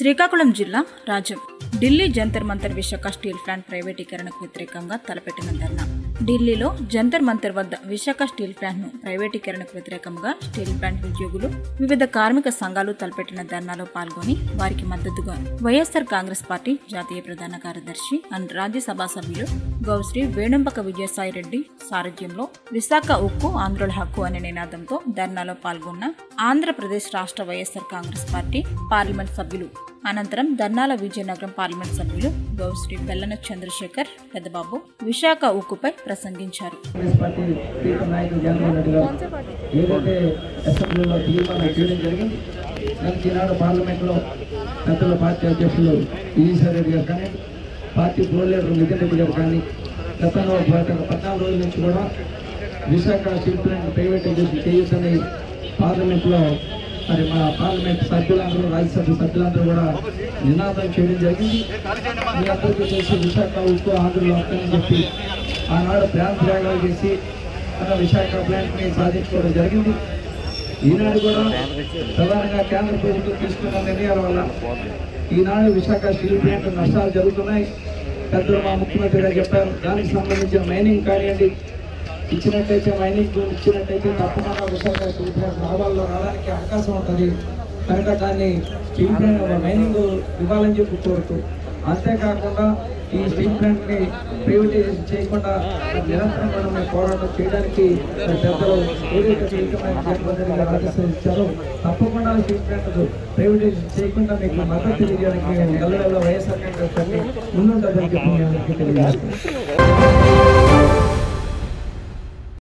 శ్రీకాకుళం జిల్లా Rajam Delhi Jantar Mantar Visakha steel plant ప్రైవేటీకరణకు వ్యతిరేకంగా తలపెట్టిన ధర్నా ఢిల్లీలో జంతర్ మంతర్ వద్ద విశాఖ స్టీల్ ప్లాంట్ను ప్రైవేటీకరణకు వ్యతిరేకంగా స్టీల్ ప్లాంట్ ఉద్యోగులు వివిధ కార్మిక సంఘాలు తలపెట్టిన ధర్నాలో పాల్గొని వారికి మద్దతుగా వైఎస్సార్ కాంగ్రెస్ పార్టీ జాతీయ ప్రధాన కార్యదర్శి అండ్ రాజ్యసభ సభ్యులు గౌశ్రీ వేణుంపక విజయసాయి రెడ్డి సారథ్యంలో విశాఖ ఉక్కు ఆంధ్రుల హక్కు అనే నినాదంతో ధర్నాలో పాల్గొన్న ఆంధ్రప్రదేశ్ రాష్ట్ర వైఎస్సార్ కాంగ్రెస్ పార్టీ పార్లమెంట్ సభ్యులు అనంతరం ధర్నాల విజయనగరం పార్లమెంట్ సభ్యులు గౌశ్రీ బెల్లన చంద్రశేఖర్ పెద్దబాబు విశాఖ ఉక్కుపై ప్రసంగించారు కాంగ్రెస్ పార్టీ స్పీకర్ నాయకులు జగన్మోహన్ రెడ్డి గారు ఏదైతే అసెంబ్లీలో తీర్మానం చేయడం జరిగింది దానికి ఈనాడు పార్లమెంట్లో పెద్దల పార్టీ అధ్యక్షులు ఈశ్వర్ రెడ్డి గారు కానీ party pro leader Nitin Reddy garu కానీ గతంలో గత పద్నాలుగు రోజుల నుంచి కూడా విశాఖ స్టీల్ ప్లాంట్ ప్రైవేటైజేషన్ చేయొద్దని పార్లమెంట్లో మరి మా పార్లమెంట్ సభ్యులందరూ రాజ్యసభ సభ్యులందరూ కూడా నినాదం చేయడం జరిగింది మీ అందరికీ తెలిసి విశాఖ ఉక్కు ఆంధ్రలో వస్తుందని చెప్పి ఆనాడు ప్రాంత త్యాగాలు చేసి మన విశాఖ ప్లాంట్ని సాధించుకోవడం జరిగింది ఈనాడు కూడా ప్రధానంగా కేంద్ర ప్రభుత్వం తీసుకున్న నిర్ణయాల వల్ల ఈనాడు విశాఖ స్టీల్ ప్లాంట్ నష్టాలు జరుగుతున్నాయి పెద్దలు మా ముఖ్యమంత్రి గారు చెప్పారు దానికి సంబంధించిన మైనింగ్ కానివ్వండి ఇచ్చినట్టయితే మైనింగ్ భూమి ఇచ్చినట్టయితే తప్పకుండా విశాఖ స్టీల్ ప్లాంట్ లాభాల్లో రావడానికి అవకాశం ఉంటుంది కనుక దాన్ని స్టీల్ ప్లాంట్ మైనింగ్ ఇవ్వాలని చెప్పి కోరుతూ అంతేకాకుండా ఈ స్టీల్ ప్లాంట్ని ప్రైవేటైజేషన్ చేయకుండా నిరంతరం మనం ఈ పోరాటం చేయడానికి మరి పెద్దలు ఏదైతే స్పీకర్ జగన్మోహన్ రెడ్డి గారు ఆదేశాలు ఇచ్చారో తప్పకుండా స్టీల్ ప్లాంట్ ప్రైవేటైజేషన్ చేయకుండా మీకు మద్దతు తెలియడానికి ఎల్లవెల్ల వైఎస్ఆర్ కాంగ్రెస్ పార్టీ ముందుంటుందని చెప్పి నేను మీకు తెలియజేస్తున్నాను